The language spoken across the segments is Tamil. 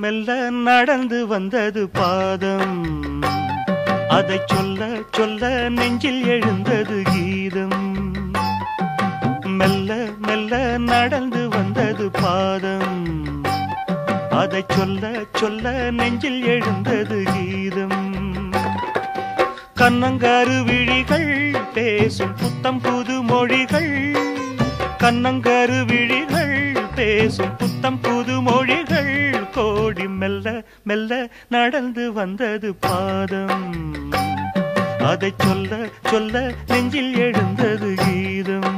மெல்ல நடந்து வந்தது பாதம் அதை சொல்ல சொல்ல நெஞ்சில் எழுந்தது கீதம் மெல்ல மெல்ல நடந்து வந்தது பாதம் அதை சொல்ல சொல்ல நெஞ்சில் எழுந்தது கீதம் கண்ணங்காரு விழிகள் பேசும் புத்தம் புது மொழிகள் கண்ணங்காரு விழிகள் பேசும் புத்தம் புது மொழிகள் கோடி மெல்ல மெல்ல நடந்து வந்தது பாதம் அதை சொல்ல சொல்ல நெஞ்சில் எழுந்தது கீதம்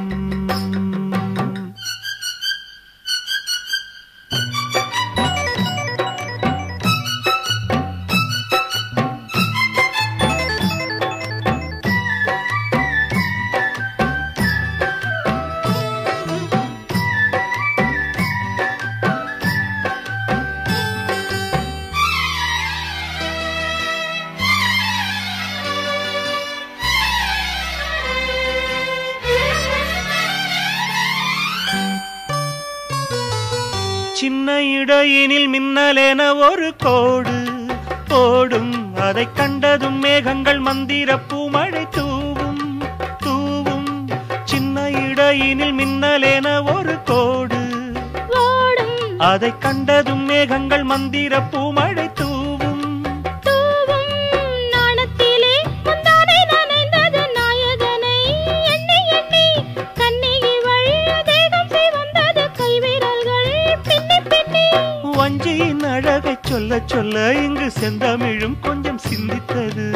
சின்ன இடையினில் மின்னலென ஒரு கோடு ஓடும் அதை கண்டதும் மேகங்கள் மந்திர பூமழை தூவும் தூவும் சின்ன இடையினில் மின்னலென ஒரு கோடு ஓடும் அதை கண்டதும் மேகங்கள் மந்திர பூமழை தூவும் தூவும் நாணத்திலே முந்தானை நனைந்தது நாயகனை எண்ணி எண்ணி கண்ணியவள் தேகம் சிவந்தது கைவிரல்கள் பின்னி பின்னி வஞ்சியின் அழகை சொல்ல சொல்ல இங்கு செந்தமிழும் கொஞ்சம் சிந்தித்தது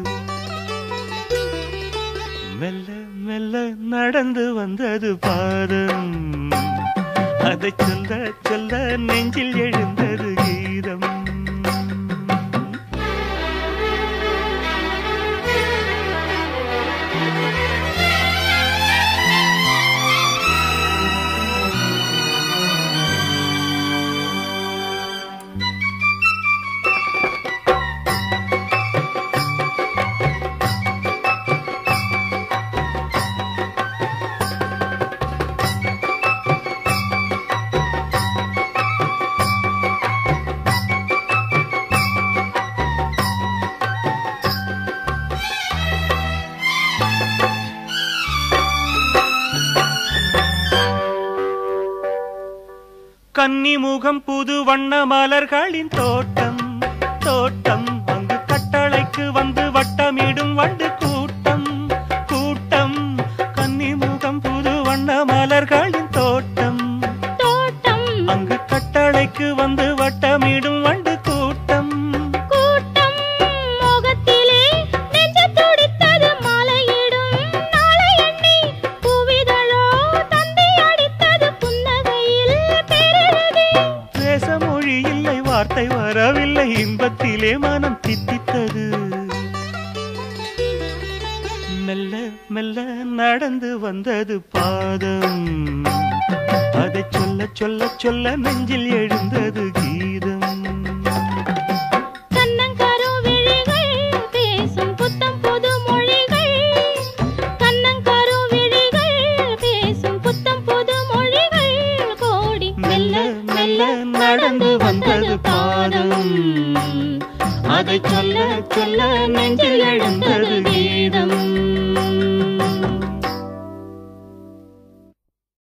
மெல்ல மெல்ல நடந்து வந்தது பாதம் அதை சொல்ல சொல்ல நெஞ்சில் எழுந்தது கீதம் கன்னிமுகம் புது வண்ண மலர்களின் தோட்டம் தோட்டம் அங்கு கட்டளைக்கு வந்து வட்டமிடும் வண்டு கூட்டம் கூட்டம் கன்னிமுகம் புது வண்ண மலர்களின் தோட்டம் தோட்டம் அங்கு கட்டளைக்கு வந்து வட்டமிடும் வண்டு கூட்டம் கூட்டம் மோகத்திலே நெஞ்சு துடித்தது மாலையிடும் நாளை எண்ணி பூவிதழோ தந்தி அடித்தது புன்னகையில் பேரெழுதி பேச மொழி இல்லை வார்த்தை வரவில்லை இன்பத்திலே மனம் தித்தித்தது மெல்ல மெல்ல நடந்து வந்தது பாதம் அதை சொல்ல சொல்ல சொல்ல நெஞ்சில் எழுந்தது கீதம் கண்ணங்கரு விழிகள் பேசும் புத்தம் புது மொழிகள் கண்ணங்கரு விழிகள் பேசும் புத்தம் புது மொழிகள் கோடி மெல்ல மெல்ல நடந்து வந்தது பாதம் அதை சொல்ல சொல்ல நெஞ்சில் எழுந்தது